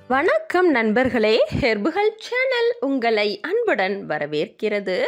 வணக்கம் நண்பர்களே ஹெர்புகள் சேனல் உங்களை அன்புடன் வரவேற்கிறது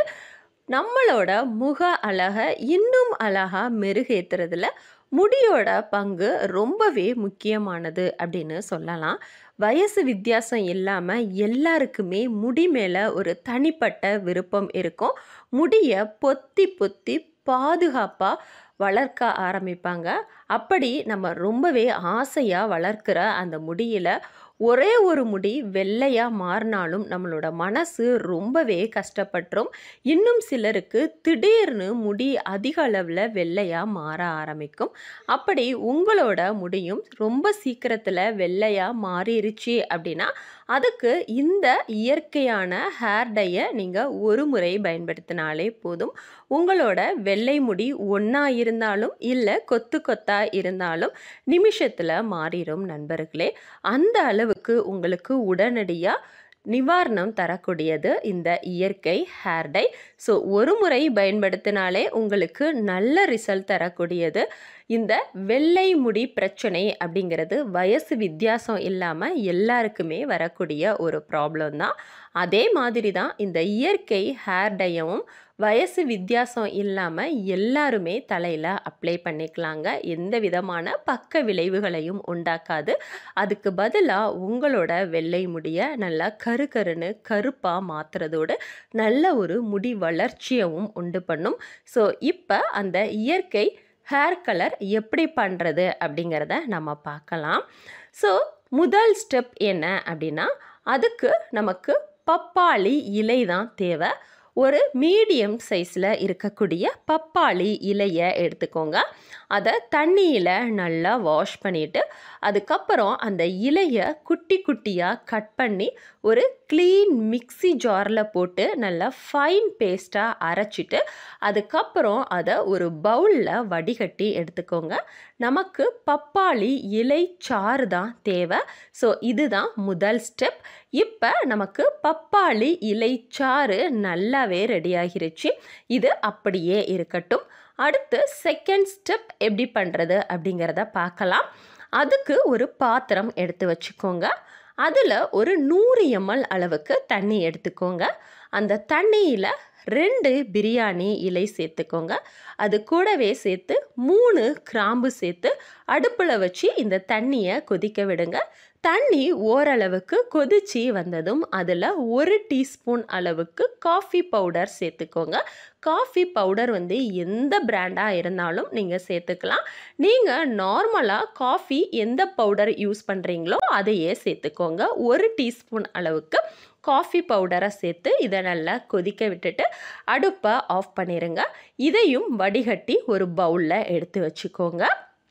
நம்மளோட முக அழகை இன்னும் அழகா மெருகேற்றுறதுல முடியோட பங்கு ரொம்பவே முக்கியமானது அப்படின்னு சொல்லலாம் வயசு வித்தியாசம் இல்லாமல் எல்லாருக்குமே முடி மேலே ஒரு தனிப்பட்ட விருப்பம் இருக்கும் முடியை பொத்தி பொத்தி பாதுகாப்பாக வளர்க்க ஆரம்பிப்பாங்க அப்படி நம்ம ரொம்பவே ஆசையாக வளர்க்குற அந்த முடியில் ஒரே ஒரு முடி வெள்ளையாக மாறினாலும் நம்மளோட மனசு ரொம்பவே கஷ்டப்பட்டுரும் இன்னும் சிலருக்கு திடீர்னு முடி அதிக அளவில் வெள்ளையாக மாற ஆரம்பிக்கும் அப்படி உங்களோட முடியும் ரொம்ப சீக்கிரத்தில் வெள்ளையாக மாறிடுச்சு அப்படின்னா அதுக்கு இந்த இயற்கையான ஹேர் டையை நீங்கள் ஒரு முறை பயன்படுத்தினாலே போதும் உங்களோட வெள்ளை முடி ஒன்றா இருந்தாலும் இல்லை கொத்து கொத்தா இருந்தாலும் நிமிஷத்தில் மாறிடும் நண்பர்களே அந்த அளவுக்கு உங்களுக்கு உடனடியாக நிவாரணம் தரக்கூடியது இந்த இயற்கை ஹேர் டை ஸோ ஒரு முறை பயன்படுத்தினாலே உங்களுக்கு நல்ல ரிசல்ட் தரக்கூடியது இந்த வெள்ளை முடி பிரச்சனை அப்படிங்கிறது வயசு வித்தியாசம் இல்லாமல் எல்லாருக்குமே வரக்கூடிய ஒரு ப்ராப்ளம் தான் அதே மாதிரி தான் இந்த இயற்கை ஹேர் டையும் வயசு வித்தியாசம் இல்லாமல் எல்லாருமே தலையில் அப்ளை பண்ணிக்கலாங்க எந்த விதமான பக்க விளைவுகளையும் உண்டாக்காது அதுக்கு பதிலாக உங்களோட வெள்ளை முடியை நல்லா கரு கருன்னு கருப்பாக மாற்றுறதோடு நல்ல ஒரு முடி வளர்ச்சியவும் உண்டு பண்ணும் ஸோ இப்போ அந்த இயற்கை ஹேர் கலர் எப்படி பண்ணுறது அப்படிங்கிறத நம்ம பார்க்கலாம் ஸோ முதல் ஸ்டெப் என்ன அப்படின்னா அதுக்கு நமக்கு பப்பாளி இலை தான் தேவை ஒரு மீடியம் சைஸில் இருக்கக்கூடிய பப்பாளி இலையை எடுத்துக்கோங்க அதை தண்ணியில் நல்லா வாஷ் பண்ணிவிட்டு அதுக்கப்புறம் அந்த இலையை குட்டி குட்டியாக கட் பண்ணி ஒரு க்ளீன் மிக்ஸி ஜாரில் போட்டு நல்லா ஃபைன் பேஸ்ட்டாக அரைச்சிட்டு அதுக்கப்புறம் அதை ஒரு பவுலில் வடிகட்டி எடுத்துக்கோங்க நமக்கு பப்பாளி இலை சாறு தான் தேவை ஸோ இதுதான் முதல் ஸ்டெப் இப்போ நமக்கு பப்பாளி இலை சாறு நல்லாவே ரெடி ஆகிருச்சு இது அப்படியே இருக்கட்டும் அடுத்து செகண்ட் ஸ்டெப் எப்படி பண்ணுறது அப்படிங்கிறத பார்க்கலாம் அதுக்கு ஒரு பாத்திரம் எடுத்து வச்சுக்கோங்க அதில் ஒரு நூறு எம்எல் அளவுக்கு தண்ணி எடுத்துக்கோங்க அந்த தண்ணியில் ரெண்டு பிரியாணி இலை சேர்த்துக்கோங்க அது கூடவே சேர்த்து மூணு கிராம்பு சேர்த்து அடுப்பில் வச்சு இந்த தண்ணியை கொதிக்க விடுங்க தண்ணி ஓரளவுக்கு கொதிச்சு வந்ததும் அதில் ஒரு டீஸ்பூன் அளவுக்கு காஃபி பவுடர் சேர்த்துக்கோங்க காஃபி பவுடர் வந்து எந்த பிராண்டாக இருந்தாலும் நீங்கள் சேர்த்துக்கலாம் நீங்கள் நார்மலாக காஃபி எந்த பவுடர் யூஸ் பண்ணுறீங்களோ அதையே சேர்த்துக்கோங்க ஒரு டீஸ்பூன் அளவுக்கு காஃபி பவுடரை சேர்த்து இதை நல்லா கொதிக்க விட்டுட்டு அடுப்பை ஆஃப் பண்ணிடுங்க இதையும் வடிகட்டி ஒரு பவுலில் எடுத்து வச்சுக்கோங்க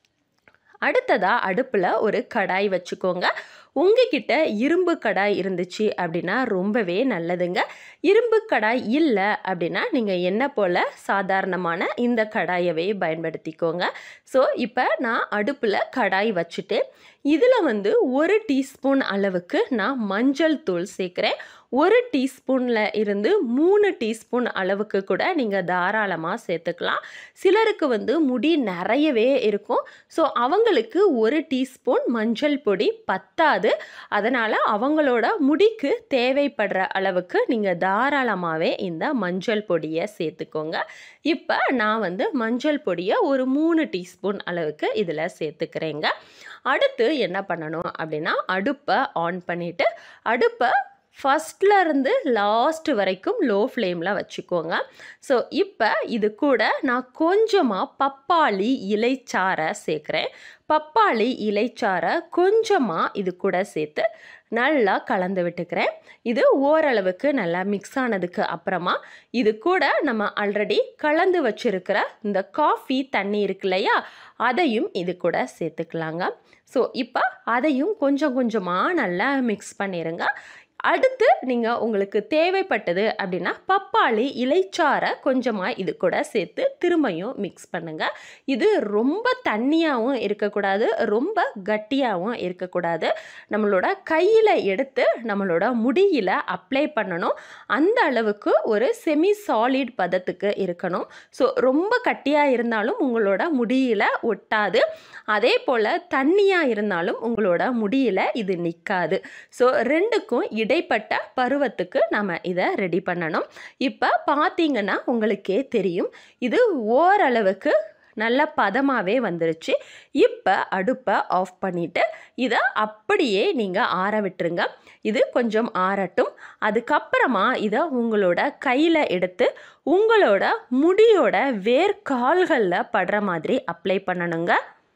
அடுத்ததாக அடுப்பில் ஒரு கடாய் வச்சுக்கோங்க உங்ககிட்ட இரும்பு கடாய் இருந்துச்சு அப்படின்னா ரொம்பவே நல்லதுங்க இரும்பு கடாய் இல்லை அப்படின்னா நீங்கள் என்ன போல் சாதாரணமான இந்த கடாயவே பயன்படுத்திக்கோங்க ஸோ இப்போ நான் அடுப்பில் கடாய் வச்சுட்டு இதில் வந்து ஒரு டீஸ்பூன் அளவுக்கு நான் மஞ்சள் தூள் சேர்க்குறேன் ஒரு டீஸ்பூனில் இருந்து மூணு டீஸ்பூன் அளவுக்கு கூட நீங்கள் தாராளமாக சேர்த்துக்கலாம் சிலருக்கு வந்து முடி நிறையவே இருக்கும் ஸோ அவங்களுக்கு ஒரு டீஸ்பூன் மஞ்சள் பொடி பத்தாது அதனால் அவங்களோட முடிக்கு தேவைப்படுற அளவுக்கு நீங்கள் தாராளமாகவே இந்த மஞ்சள் பொடியை சேர்த்துக்கோங்க இப்போ நான் வந்து மஞ்சள் பொடியை ஒரு மூணு டீஸ்பூன் அளவுக்கு இதில் சேர்த்துக்கிறேங்க அடுத்து என்ன பண்ணணும் அப்படின்னா அடுப்பை ஆன் பண்ணிவிட்டு அடுப்பை ஃபஸ்ட்டில் இருந்து லாஸ்ட் வரைக்கும் லோ ஃப்ளேமில் வச்சுக்கோங்க ஸோ இப்போ இது கூட நான் கொஞ்சமாக பப்பாளி இலைச்சாரை சேர்க்குறேன் பப்பாளி இலைச்சாரை கொஞ்சமாக இது கூட சேர்த்து நல்லா கலந்து விட்டுக்கிறேன் இது ஓரளவுக்கு நல்லா மிக்ஸ் ஆனதுக்கு அப்புறமா இது கூட நம்ம ஆல்ரெடி கலந்து வச்சுருக்கிற இந்த காஃபி தண்ணி இருக்கு இல்லையா அதையும் இது கூட சேர்த்துக்கலாங்க ஸோ இப்போ அதையும் கொஞ்சம் கொஞ்சமாக நல்லா மிக்ஸ் பண்ணிடுங்க அடுத்து நீங்கள் உங்களுக்கு தேவைப்பட்டது அப்படின்னா பப்பாளி இலைச்சாரை கொஞ்சமாக இது கூட சேர்த்து திரும்பியும் மிக்ஸ் பண்ணுங்கள் இது ரொம்ப தண்ணியாகவும் இருக்கக்கூடாது ரொம்ப கட்டியாகவும் இருக்கக்கூடாது நம்மளோட கையில் எடுத்து நம்மளோட முடியில் அப்ளை பண்ணணும் அந்த அளவுக்கு ஒரு செமி சாலிட் பதத்துக்கு இருக்கணும் ஸோ ரொம்ப கட்டியாக இருந்தாலும் உங்களோட முடியில் ஒட்டாது அதே போல் தண்ணியாக இருந்தாலும் உங்களோட முடியில் இது நிற்காது ஸோ ரெண்டுக்கும் இடைப்பட்ட பருவத்துக்கு நம்ம இதை ரெடி பண்ணணும் இப்போ பார்த்தீங்கன்னா உங்களுக்கே தெரியும் இது ஓரளவுக்கு நல்ல பதமாகவே வந்துருச்சு இப்போ அடுப்பை ஆஃப் பண்ணிவிட்டு இதை அப்படியே நீங்கள் ஆற விட்டுருங்க இது கொஞ்சம் ஆறட்டும் அதுக்கப்புறமா இதை உங்களோட கையில் எடுத்து உங்களோட முடியோட வேர்க்கால்களில் படுற மாதிரி அப்ளை பண்ணணுங்க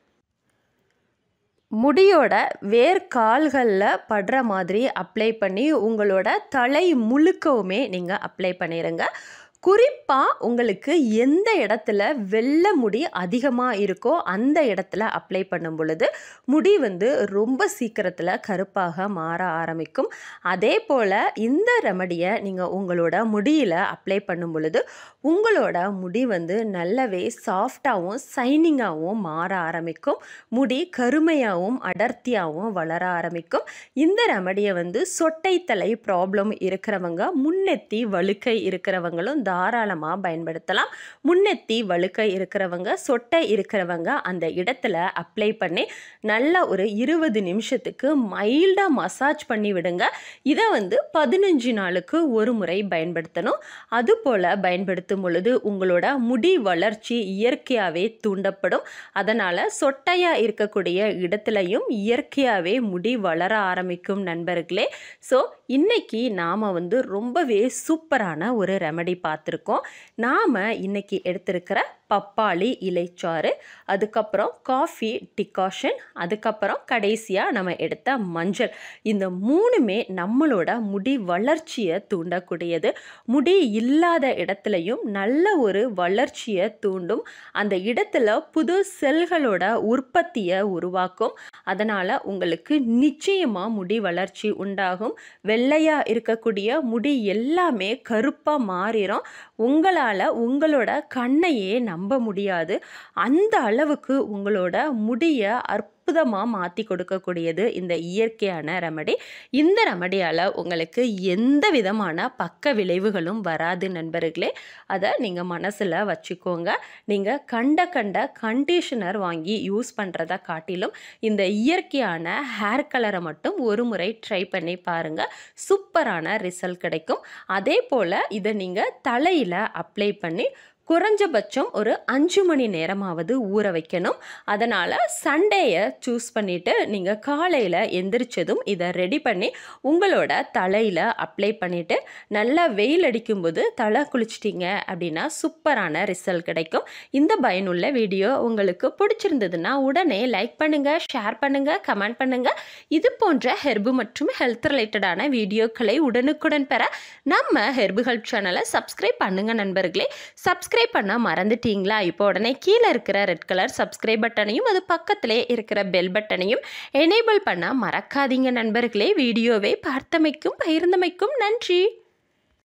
முடியோட வேர்க்கால்களில் படுற மாதிரி அப்ளை பண்ணி உங்களோட தலை முழுக்கவுமே நீங்கள் அப்ளை பண்ணிடுங்க குறிப்பாக உங்களுக்கு எந்த இடத்துல வெள்ளை முடி அதிகமாக இருக்கோ அந்த இடத்துல அப்ளை பண்ணும் பொழுது முடி வந்து ரொம்ப சீக்கிரத்தில் கருப்பாக மாற ஆரம்பிக்கும் அதே போல் இந்த ரெமடியை நீங்கள் உங்களோட முடியில் அப்ளை பண்ணும் பொழுது உங்களோட முடி வந்து நல்லாவே சாஃப்டாகவும் சைனிங்காகவும் மாற ஆரம்பிக்கும் முடி கருமையாகவும் அடர்த்தியாகவும் வளர ஆரம்பிக்கும் இந்த ரெமடியை வந்து சொட்டை தலை ப்ராப்ளம் இருக்கிறவங்க முன்னெத்தி வழுக்கை இருக்கிறவங்களும் தாராளமாக பயன்படுத்தலாம் முன்னெத்தி வழுக்கை இருக்கிறவங்க சொட்டை இருக்கிறவங்க அந்த இடத்துல அப்ளை பண்ணி நல்ல ஒரு இருபது நிமிஷத்துக்கு மைல்டாக மசாஜ் பண்ணி விடுங்க இதை வந்து பதினஞ்சு நாளுக்கு ஒரு முறை பயன்படுத்தணும் அதுபோல் பயன்படுத்தும் பொழுது உங்களோட முடி வளர்ச்சி இயற்கையாகவே தூண்டப்படும் அதனால் சொட்டையாக இருக்கக்கூடிய இடத்துலையும் இயற்கையாகவே முடி வளர ஆரம்பிக்கும் நண்பர்களே ஸோ இன்னைக்கு நாம் வந்து ரொம்பவே சூப்பரான ஒரு ரெமடி பார்த்துருக்கோம் நாம் இன்னைக்கு எடுத்திருக்கிற பப்பாளி இலைச்சாறு அதுக்கப்புறம் காஃபி டிகாஷன் அதுக்கப்புறம் கடைசியாக நம்ம எடுத்த மஞ்சள் இந்த மூணுமே நம்மளோட முடி வளர்ச்சியை தூண்டக்கூடியது முடி இல்லாத இடத்துலையும் நல்ல ஒரு வளர்ச்சியை தூண்டும் அந்த இடத்துல புது செல்களோட உற்பத்தியை உருவாக்கும் அதனால் உங்களுக்கு நிச்சயமாக முடி வளர்ச்சி உண்டாகும் வெள்ளையாக இருக்கக்கூடிய முடி எல்லாமே கருப்பாக மாறிடும் உங்களால் உங்களோட கண்ணையே நம்ப முடியாது அந்த அளவுக்கு உங்களோட முடியை அற்புதமாக மாற்றி கொடுக்கக்கூடியது இந்த இயற்கையான ரெமடி இந்த ரெமடியால் உங்களுக்கு எந்த விதமான பக்க விளைவுகளும் வராது நண்பர்களே அதை நீங்கள் மனசில் வச்சுக்கோங்க நீங்கள் கண்ட கண்ட கண்டிஷனர் வாங்கி யூஸ் பண்ணுறத காட்டிலும் இந்த இயற்கையான ஹேர் கலரை மட்டும் ஒரு முறை ட்ரை பண்ணி பாருங்கள் சூப்பரான ரிசல்ட் கிடைக்கும் அதே போல் இதை நீங்கள் தலையில் அப்ளை பண்ணி குறைஞ்சபட்சம் ஒரு அஞ்சு மணி நேரமாவது ஊற வைக்கணும் அதனால் சண்டேயை சூஸ் பண்ணிவிட்டு நீங்கள் காலையில் எந்திரிச்சதும் இதை ரெடி பண்ணி உங்களோட தலையில் அப்ளை பண்ணிவிட்டு நல்லா வெயில் அடிக்கும்போது தலை குளிச்சிட்டிங்க அப்படின்னா சூப்பரான ரிசல்ட் கிடைக்கும் இந்த பயனுள்ள வீடியோ உங்களுக்கு பிடிச்சிருந்ததுன்னா உடனே லைக் பண்ணுங்கள் ஷேர் பண்ணுங்கள் கமெண்ட் பண்ணுங்கள் இது போன்ற ஹெர்பு மற்றும் ஹெல்த் ரிலேட்டடான வீடியோக்களை உடனுக்குடன் பெற நம்ம ஹெர்புகள் சேனலை சப்ஸ்கிரைப் பண்ணுங்கள் நண்பர்களே சப்ஸ்கிரைப் பண்ண மறந்துட்டீங்களா இப்போ உடனே கீழே இருக்கிற ரெட் கலர் சப்ஸ்கிரைப் பட்டனையும் அது பக்கத்திலே இருக்கிற பெல் பட்டனையும் எனேபிள் பண்ண மறக்காதீங்க நண்பர்களே வீடியோவை பார்த்தமைக்கும் பகிர்ந்தமைக்கும் நன்றி